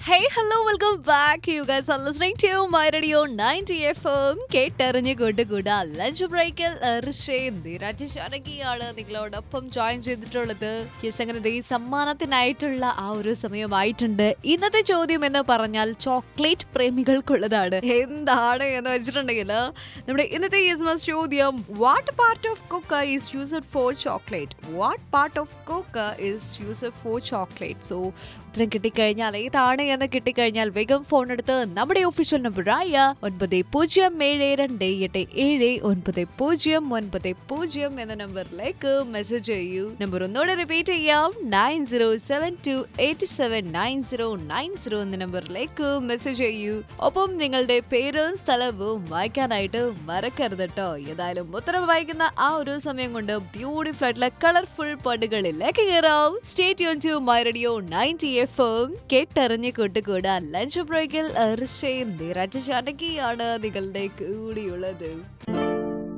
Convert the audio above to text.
Hey, hello, welcome back. You guys are listening to My Radio 90 FM. കേട്ടറിഞ്ഞ് കൂട്ടുകൂടാ lunch ബ്രേക്കിൽ രാജശാനകിയാണ് നിങ്ങളോടൊപ്പം join ചെയ്തിട്ടുള്ളത് yes അങ്ങനെ ദേ സമ്മാനത്തിനായിട്ടുള്ള ആ ഒരു സമയമായിട്ടുണ്ട് ഇന്നത്തെ ചോദ്യം എന്ന് പറഞ്ഞാൽ ചോക്ലേറ്റ് പ്രേമികൾക്കുള്ളതാണ് എന്താണ് എന്ന് വെച്ചിട്ടുണ്ടെങ്കിൽ നമ്മുടെ ഇന്നത്തെ യെസ് മസ് ചോദ്യം what part of cocoa is used for chocolate what part of cocoa is used for chocolate so ഉത്തരം കിട്ടിക്കഴിഞ്ഞാൽ ഏതാണ് എന്ന് കിട്ടിക്കഴിഞ്ഞാൽ വേഗം ഫോൺ എടുത്ത് നമ്മുടെ ഒഫീഷ്യൽ നമ്പറായ ഒൻപത് പൂജ്യം ഏഴ് രണ്ട് എട്ട് ഏഴ് ഒൻപത് പൂജ്യം ഒൻപത് പൂജ്യം എന്ന നമ്പറിലേക്ക് മെസ്സേജ് ചെയ്യൂ നമ്പർ ഒന്നുകൂടെ റിപ്പീറ്റ് ചെയ്യാം nine zero seven two eight seven nine zero nine zero എന്ന നമ്പറിലേക്ക് മെസ്സേജ് ചെയ്യൂ ഒപ്പം നിങ്ങളുടെ പേരും സ്ഥലവും വായിക്കാനായിട്ട് മറക്കരുത് കേട്ടോ ഏതായാലും ഉത്തരം വായിക്കുന്ന ആ ഒരു സമയം കൊണ്ട് ബ്യൂട്ടിഫുൾ ആയിട്ടുള്ള കളർഫുൾ പാട്ടുകളിലേക്ക് കയറാം സ്റ്റേറ്റ് യോൺ to my radio ninety F M കേട്ടറിഞ്ഞ് കൂട്ടുകൂടാൻ ലഞ്ച് ബ്രേക്കിൽ ഋഷയും നിരജ ചാനകിയാണ് നിങ്ങളുടെ കൂടിയുള്ളത്